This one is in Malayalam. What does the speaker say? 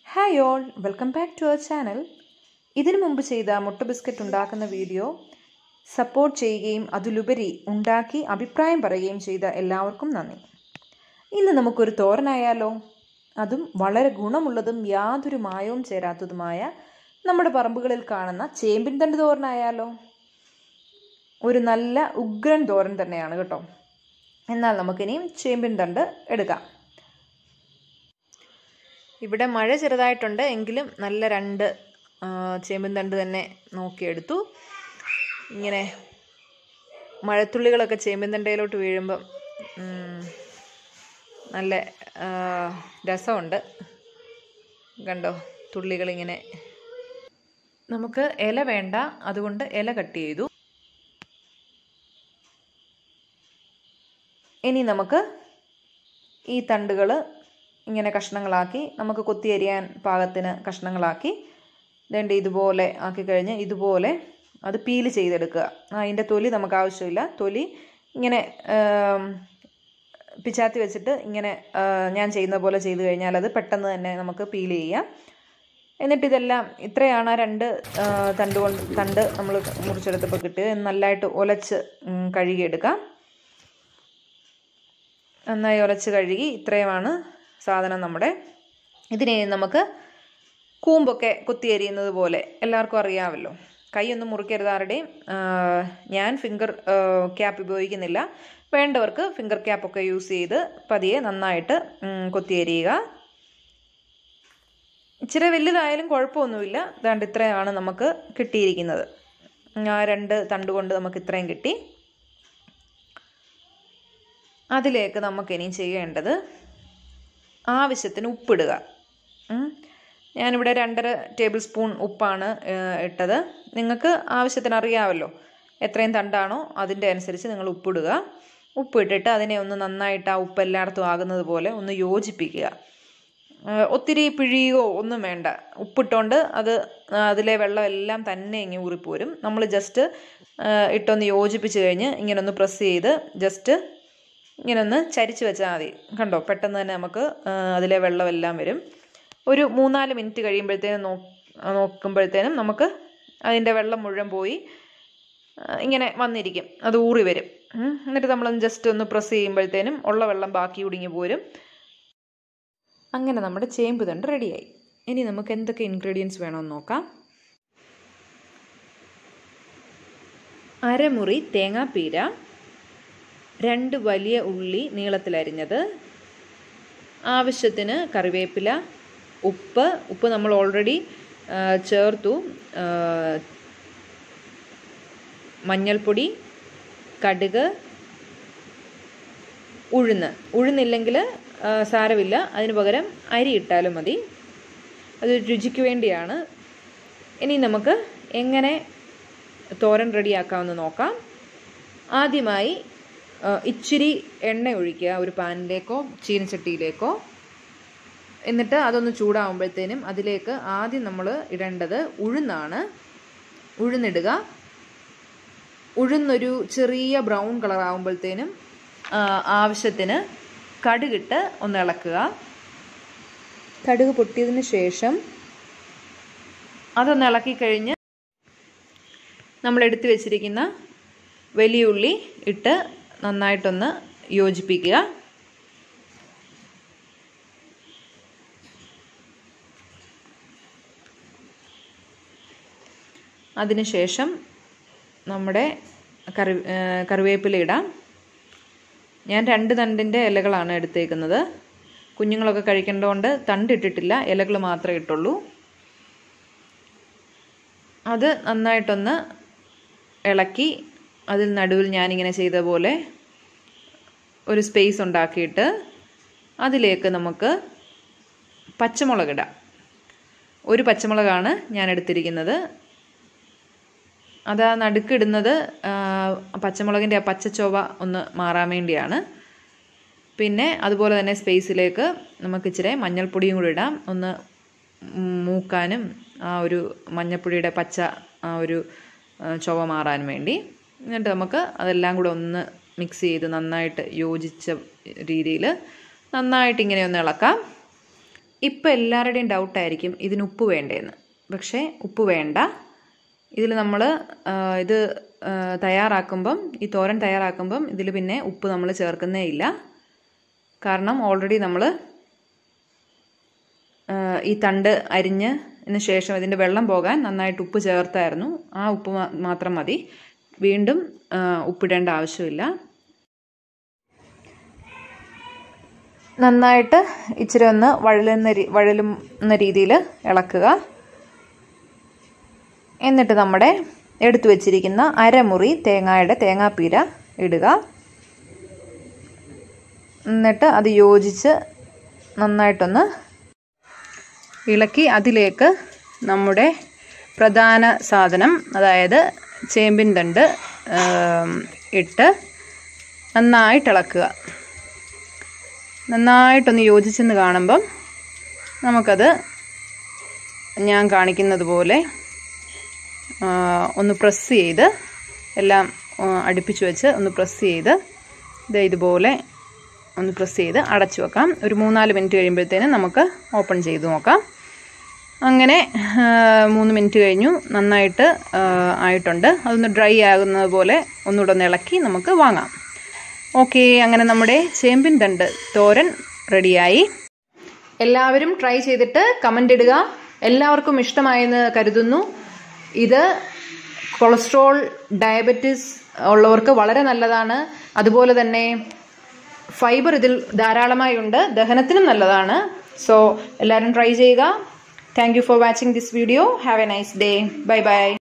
hi all welcome back to our channel ഇതിനു മുമ്പ് ചെയ്ത മുട്ട ബിസ്ക്കറ്റ് ഉണ്ടാക്കുന്ന വീഡിയോ സപ്പോർട്ട് ചെയ്യുകയും അതിലുപരി ഉണ്ടാക്കി അഭിപ്രായം പറയുകയും ചെയ്ത എല്ലാവർക്കും നന്ദി ഇന്ന് നമുക്കൊരു തോരനായാലോ അതും വളരെ ഗുണമുള്ളതും യാതൊരു മായവും ചേരാത്തതുമായ നമ്മുടെ പറമ്പുകളിൽ കാണുന്ന ചേമ്പിൻ തണ്ട് തോരനായാലോ ഒരു നല്ല ഉഗ്രൻ തോരൻ തന്നെയാണ് കേട്ടോ എന്നാൽ നമുക്കിനിയും ചേമ്പിൻ തണ്ട് എടുക്കാം ഇവിടെ മഴ ചെറുതായിട്ടുണ്ട് എങ്കിലും നല്ല രണ്ട് ചേമ്പിൻ തണ്ട് തന്നെ നോക്കിയെടുത്തു ഇങ്ങനെ മഴത്തുള്ളികളൊക്കെ ചേമ്പിൻ തണ്ടയിലോട്ട് വീഴുമ്പം നല്ല രസമുണ്ട് കണ്ടോ തുള്ളികളിങ്ങനെ നമുക്ക് ഇല വേണ്ട അതുകൊണ്ട് ഇല കട്ട് ചെയ്തു ഇനി നമുക്ക് ഈ തണ്ടുകൾ ഇങ്ങനെ കഷ്ണങ്ങളാക്കി നമുക്ക് കൊത്തിയരിയാൻ പാകത്തിന് കഷ്ണങ്ങളാക്കി ദണ്ട് ഇതുപോലെ ആക്കി കഴിഞ്ഞ് ഇതുപോലെ അത് പീല് ചെയ്തെടുക്കുക അതിൻ്റെ തൊലി നമുക്ക് ആവശ്യമില്ല തൊലി ഇങ്ങനെ പിച്ചാത്തി വെച്ചിട്ട് ഇങ്ങനെ ഞാൻ ചെയ്യുന്ന പോലെ ചെയ്ത് കഴിഞ്ഞാൽ അത് പെട്ടെന്ന് തന്നെ നമുക്ക് പീൽ ചെയ്യാം എന്നിട്ട് ഇതെല്ലാം ഇത്രയാണ് രണ്ട് തണ്ട് കൊണ്ട് തണ്ട് നമ്മൾ മുറിച്ചെടുത്തപ്പോൾ കിട്ടിയത് നല്ലതായിട്ട് ഒലച്ച് കഴുകിയെടുക്കാം നന്നായി ഉരച്ച് കഴുകി ഇത്രയുമാണ് സാധനം നമ്മുടെ ഇതിനെ നമുക്ക് കൂമ്പൊക്കെ കുത്തിയരിയുന്നത് പോലെ എല്ലാവർക്കും അറിയാമല്ലോ കൈയൊന്നും മുറിക്കരുത് ആരുടെയും ഞാൻ ഫിംഗർ ക്യാപ്പ് ഉപയോഗിക്കുന്നില്ല വേണ്ടവർക്ക് ഫിംഗർ ക്യാപ്പൊക്കെ യൂസ് ചെയ്ത് പതിയെ നന്നായിട്ട് കൊത്തിയരിയുക ഇച്ചിരി വലുതായാലും കുഴപ്പമൊന്നുമില്ല ദാണ്ട് ഇത്രയാണ് നമുക്ക് കിട്ടിയിരിക്കുന്നത് ആ രണ്ട് തണ്ട് കൊണ്ട് നമുക്ക് ഇത്രയും കിട്ടി അതിലേക്ക് നമുക്കിനി ചെയ്യേണ്ടത് ആവശ്യത്തിന് ഉപ്പിടുക ഞാനിവിടെ രണ്ടര ടേബിൾ സ്പൂൺ ഉപ്പാണ് ഇട്ടത് നിങ്ങൾക്ക് ആവശ്യത്തിന് അറിയാമല്ലോ എത്രയും തണ്ടാണോ അതിൻ്റെ അനുസരിച്ച് നിങ്ങൾ ഉപ്പിടുക ഉപ്പിട്ടിട്ട് അതിനെ ഒന്ന് നന്നായിട്ട് ആ ഉപ്പ് എല്ലായിടത്തും ആകുന്നത് പോലെ ഒന്ന് യോജിപ്പിക്കുക ഒത്തിരി പിഴിയോ ഒന്നും വേണ്ട ഉപ്പിട്ടുകൊണ്ട് അത് അതിലെ വെള്ളം എല്ലാം തന്നെ ഇങ്ങനെ ഊറിപ്പോരും നമ്മൾ ജസ്റ്റ് ഇട്ടൊന്ന് യോജിപ്പിച്ച് കഴിഞ്ഞ് ഇങ്ങനെ ഒന്ന് പ്രസ് ചെയ്ത് ജസ്റ്റ് ഇങ്ങനെ ഒന്ന് ചരിച്ച് വെച്ചാൽ മതി കണ്ടോ പെട്ടെന്ന് തന്നെ നമുക്ക് അതിലെ വെള്ളമെല്ലാം വരും ഒരു മൂന്നാല് മിനിറ്റ് കഴിയുമ്പോഴത്തേനും നോ നോക്കുമ്പോഴത്തേനും നമുക്ക് അതിൻ്റെ വെള്ളം മുഴുവൻ പോയി ഇങ്ങനെ വന്നിരിക്കും അത് ഊറി വരും എന്നിട്ട് നമ്മളൊന്ന് ജസ്റ്റ് ഒന്ന് പ്രസ് ചെയ്യുമ്പോഴത്തേനും ഉള്ള വെള്ളം ബാക്കി ഉടുങ്ങി പോരും അങ്ങനെ നമ്മുടെ ചേമ്പ് തണ്ട് റെഡിയായി ഇനി നമുക്ക് എന്തൊക്കെ ഇൻഗ്രീഡിയൻസ് വേണമെന്ന് നോക്കാം അരമുറി തേങ്ങാപ്പീര രണ്ട് വലിയ ഉള്ളി നീളത്തിലരിഞ്ഞത് ആവശ്യത്തിന് കറിവേപ്പില ഉപ്പ് ഉപ്പ് നമ്മൾ ഓൾറെഡി ചേർത്തു മഞ്ഞൾപ്പൊടി കടുക് ഉഴുന്ന് ഉഴുന്നില്ലെങ്കിൽ സാരമില്ല അതിന് പകരം അരി ഇട്ടാലും മതി അത് രുചിക്ക് വേണ്ടിയാണ് ഇനി നമുക്ക് എങ്ങനെ തോരൻ റെഡിയാക്കാമെന്ന് നോക്കാം ആദ്യമായി ഇച്ചിരി എണ്ണ ഒഴിക്കുക ഒരു പാനിലേക്കോ ചീനച്ചട്ടിയിലേക്കോ എന്നിട്ട് അതൊന്ന് ചൂടാകുമ്പോഴത്തേനും അതിലേക്ക് ആദ്യം നമ്മൾ ഇടേണ്ടത് ഉഴുന്നാണ് ഉഴുന്നിടുക ഉഴുന്നൊരു ചെറിയ ബ്രൗൺ കളർ ആകുമ്പോഴത്തേനും ആവശ്യത്തിന് കടുകിട്ട് ഒന്ന് ഇളക്കുക കടുക് പൊട്ടിയതിന് ശേഷം അതൊന്ന് ഇളക്കി കഴിഞ്ഞ് നമ്മൾ എടുത്തു വെച്ചിരിക്കുന്ന വലിയ ഉള്ളി ഇട്ട് നന്നായിട്ടൊന്ന് യോജിപ്പിക്കുക അതിനുശേഷം നമ്മുടെ കറി കറിവേപ്പില ഇടാം ഞാൻ രണ്ട് തണ്ടിൻ്റെ ഇലകളാണ് എടുത്തേക്കുന്നത് കുഞ്ഞുങ്ങളൊക്കെ കഴിക്കേണ്ടതുകൊണ്ട് തണ്ടിട്ടിട്ടില്ല ഇലകൾ മാത്രമേ ഇട്ടുള്ളൂ അത് നന്നായിട്ടൊന്ന് ഇളക്കി അതിൽ നടുവിൽ ഞാനിങ്ങനെ ചെയ്ത പോലെ ഒരു സ്പേസ് ഉണ്ടാക്കിയിട്ട് അതിലേക്ക് നമുക്ക് പച്ചമുളക് ഇടാം ഒരു പച്ചമുളകാണ് ഞാൻ എടുത്തിരിക്കുന്നത് അത് ആ നടുക്കിടുന്നത് പച്ചമുളകിൻ്റെ ആ പച്ചച്ചൊവ ഒന്ന് മാറാൻ വേണ്ടിയാണ് പിന്നെ അതുപോലെ തന്നെ സ്പേസിലേക്ക് നമുക്ക് ഇച്ചിരി മഞ്ഞൾപ്പൊടിയും കൂടി ഇടാം ഒന്ന് മൂക്കാനും ആ ഒരു മഞ്ഞൾപ്പൊടിയുടെ പച്ച ആ ഒരു ചൊവ മാറാൻ വേണ്ടി എന്നിട്ട് നമുക്ക് അതെല്ലാം കൂടെ ഒന്ന് മിക്സ് ചെയ്ത് നന്നായിട്ട് യോജിച്ച രീതിയിൽ നന്നായിട്ട് ഇങ്ങനെ ഒന്ന് ഇളക്കാം ഇപ്പം എല്ലാവരുടെയും ഡൗട്ടായിരിക്കും ഇതിന് ഉപ്പ് വേണ്ടേന്ന് പക്ഷേ ഉപ്പ് വേണ്ട ഇതിൽ നമ്മൾ ഇത് ആ, തയ്യാറാക്കുമ്പം ഈ തോരൻ തയ്യാറാക്കുമ്പം ഇതിൽ പിന്നെ ഉപ്പ് നമ്മൾ ചേർക്കുന്നേ ഇല്ല കാരണം ഓൾറെഡി നമ്മൾ ഈ തണ്ട് അരിഞ്ഞ് ന് ശേഷം ഇതിൻ്റെ വെള്ളം പോകാൻ നന്നായിട്ട് ഉപ്പ് ചേർത്തായിരുന്നു ആ ഉപ്പ് മാ- മാത്രം മതി വീണ്ടും ആ, ഉപ്പിടേണ്ട ആവശ്യമില്ല നന്നായിട്ട് ഇച്ചിരി ഒന്ന് വഴലുന്ന രീ വഴലുന്ന രീതിയിൽ ഇളക്കുക എന്നിട്ട് നമ്മുടെ എടുത്തു വച്ചിരിക്കുന്ന അരമുറി തേങ്ങയുടെ തേങ്ങാപ്പീര ഇടുക എന്നിട്ട് അത് യോജിച്ച് നന്നായിട്ടൊന്ന് ഇളക്കി അതിലേക്ക് നമ്മുടെ പ്രധാന സാധനം അതായത് ചേമ്പിൻ തണ്ട് ആം, ഇട്ട് നന്നായിട്ട് ഇളക്കുക നന്നായിട്ടൊന്ന് യോജിച്ചെന്ന് കാണുമ്പം നമുക്കത് ഞാൻ കാണിക്കുന്നത് പോലെ ആ, ഒന്ന് പ്രസ് ചെയ്ത് എല്ലാം ആ, അടുപ്പിച്ച് വെച്ച് ഒന്ന് പ്രസ് ചെയ്ത് ദേ ഇതുപോലെ ഒന്ന് പ്രസ് ചെയ്ത് അടച്ചു വെക്കാം ഒരു മൂന്നാല് മിനിറ്റ് കഴിയുമ്പോഴത്തേനും നമുക്ക് ഓപ്പൺ ചെയ്ത് നോക്കാം അങ്ങനെ ആ, മൂന്ന് മിനിറ്റ് കഴിഞ്ഞു നന്നായിട്ട് ആ, ആയിട്ടുണ്ട് അതൊന്ന് ഡ്രൈ ആകുന്നത് പോലെ ഒന്നുകൂടെ ഒന്ന് ഇളക്കി നമുക്ക് വാങ്ങാം ഓക്കെ അങ്ങനെ നമ്മുടെ ചേമ്പിൻ തണ്ട് തോരൻ റെഡിയായി എല്ലാവരും ട്രൈ ചെയ്തിട്ട് കമൻ്റ് ഇടുക എല്ലാവർക്കും ഇഷ്ടമായെന്ന് കരുതുന്നു ഇത് കൊളസ്ട്രോൾ ഡയബറ്റിസ് ഉള്ളവർക്ക് വളരെ നല്ലതാണ് അതുപോലെ തന്നെ ഫൈബർ ഇതിൽ ധാരാളമായി ഉണ്ട് ദഹനത്തിനും നല്ലതാണ് സോ എല്ലാവരും ട്രൈ ചെയ്യുക thank you for watching this video have a nice day bye by